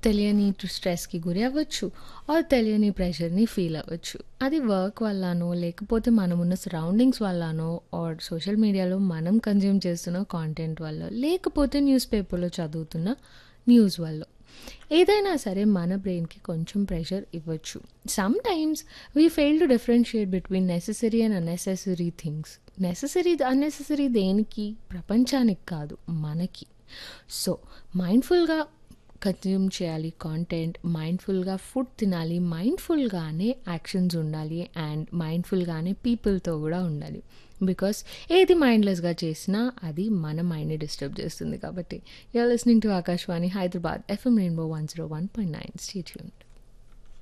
తెలియని స్ట్రెస్‌కి గురి అవ్వచ్చు. ఆర్ తెలియని ప్రెషర్‌ని ఫీల్ అవ్వచ్చు. అది వర్క్ వల్లనో, లేకపోతే మనమున్న సరౌండింగ్స్ వల్లనో, ఆర్ సోషల్ మీడియాలో మనం కన్జ్యూమ్ చేస్తున్న కాంటెంట్ వల్లో, లేకపోతే న్యూస్ పేపర్‌లో చదువుతున్న న్యూస్ వల్లో. ఏదైనా సరే మన బ్రెయిన్‌కి కొంచెం ప్రెషర్ ఇవ్వచ్చు. Sometimes we fail to differentiate between necessary and unnecessary things. Necessary, unnecessary దేనికి? ప్రపంచానికి కాదు మనకి. సో, మైండ్‌ఫుల్‌గా కన్జ్యూమ్ చేయాలి కాంటెంట్. మైండ్‌ఫుల్‌గా ఫుడ్ తినాలి. మైండ్‌ఫుల్‌గానే యాక్షన్స్ ఉండాలి. అండ్ మైండ్‌ఫుల్‌గానే పీపుల్‌తో గూడా ఉండాలి. బికాస్ ఏది మైండ్‌లెస్‌గా చేసినా అది మన మైండ్‌ని డిస్టర్బ్ చేస్తుంది కాబట్టి. You are listening to Akashvani Hyderabad FM Rainbow 101.9 stay tuned.